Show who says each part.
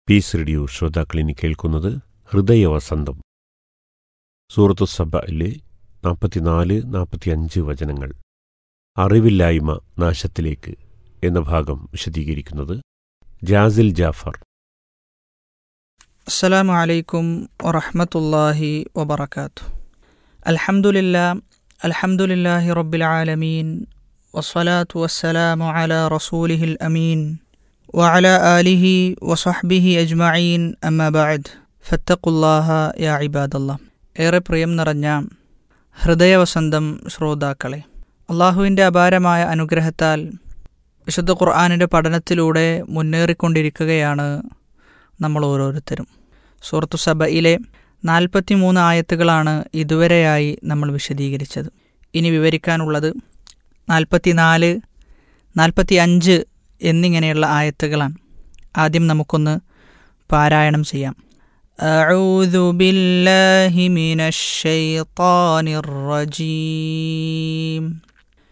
Speaker 1: piece radio ശ്രോതാക്കളിനി കേൾക്കുന്നത് ഹൃദയവസന്തം സൂറത്തു സബയിലെ നാൽപ്പത്തിനാല് നാൽപ്പത്തിയഞ്ച് വചനങ്ങൾ അറിവില്ലായ്മ നാശത്തിലേക്ക് എന്ന ഭാഗം വിശദീകരിക്കുന്നത് ജാസിൽ ജാഫർ
Speaker 2: السلام عليكم ورحمة الله وبركاته الحمد لله الحمد لله رب العالمين والصلاة والسلام على رسوله الأمين وعلى آله وصحبه أجمعين أما بعد فاتقوا الله يا عباد الله ഏറെ പ്രിയം നിറഞ്ഞ ഹൃദയവസന്തം ശ്രോതാക്കളെ അള്ളാഹുവിൻ്റെ അപാരമായ അനുഗ്രഹത്താൽ വിശുദ്ധ ഖുർആാനിൻ്റെ പഠനത്തിലൂടെ മുന്നേറിക്കൊണ്ടിരിക്കുകയാണ് നമ്മൾ ഓരോരുത്തരും സൂറത്തു സബയിലെ നാൽപ്പത്തി മൂന്ന് ആയത്തുകളാണ് ഇതുവരെയായി നമ്മൾ വിശദീകരിച്ചത് ഇനി വിവരിക്കാനുള്ളത് നാൽപ്പത്തിനാല് നാൽപ്പത്തി അഞ്ച് എന്നിങ്ങനെയുള്ള ആയത്തുകളാണ് ആദ്യം നമുക്കൊന്ന് പാരായണം ചെയ്യാം أعوذ بالله من الشيطان الرجيم